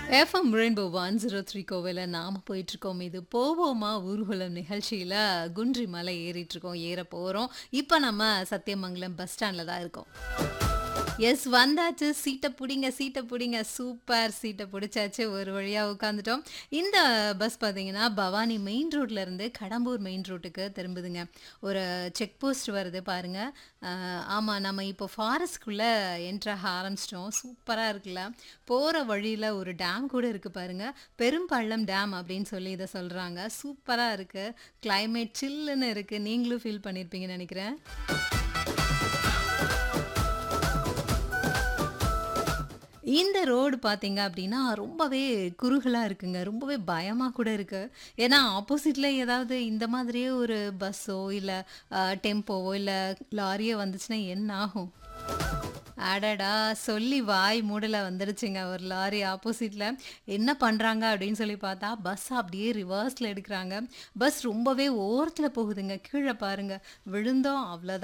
FM rainbow one zero three கோவில நாம போயிட்டு இருக்கோம் இது போவோமா ஊர்வலம் நிகழ்ச்சியில குன்றி மலை ஏறிட்டு இருக்கோம் ஏற போறோம் இப்போ நம்ம சத்தியமங்கலம் பஸ் ஸ்டாண்ட்ல தான் இருக்கோம் எஸ் வந்தாச்சு சீட்டை பிடிங்க சீட்டை பிடிங்க சூப்பர் சீட்டை பிடிச்சாச்சு ஒரு வழியாக உட்காந்துட்டோம் இந்த பஸ் பார்த்தீங்கன்னா பவானி மெயின் ரோட்ல இருந்து கடம்பூர் மெயின் ரோட்டுக்கு திரும்புதுங்க ஒரு செக் போஸ்ட் வருது பாருங்க அஹ், ஆமா நம்ம இப்போ ஃபாரஸ்ட்குள்ளே என்ட்ராக ஆரம்பிச்சிட்டோம் சூப்பராக இருக்குல்ல போகிற வழியில் ஒரு டேம் கூட இருக்குது பாருங்க பெரும்பள்ளம் டேம் அப்படின்னு சொல்லி இதை சொல்கிறாங்க சூப்பராக இருக்குது climate சில்லுன்னு இருக்குது நீங்களும் ஃபீல் பண்ணியிருப்பீங்கன்னு நினைக்கிறேன் இந்த ரோடு பார்த்தீங்க அப்படின்னா ரொம்பவே குறுகலாக இருக்குங்க ரொம்பவே பயமாக கூட இருக்கு ஏன்னா ஆப்போசிட்டில் ஏதாவது இந்த மாதிரியே ஒரு பஸ்ஸோ இல்லை டெம்போவோ இல்லை லாரியோ வந்துச்சுன்னா என்ன ஆகும் அடடா சொல்லி வாய் மூடல வந்துடுச்சுங்க ஒரு லாரி ஆப்போசிட்டில் என்ன பண்ணுறாங்க அப்படின்னு சொல்லி பார்த்தா பஸ் அப்படியே ரிவர்ஸில் எடுக்கிறாங்க பஸ் ரொம்பவே ஓரத்தில் போகுதுங்க கீழே பாருங்க விழுந்தோம் அவ்வளோதான்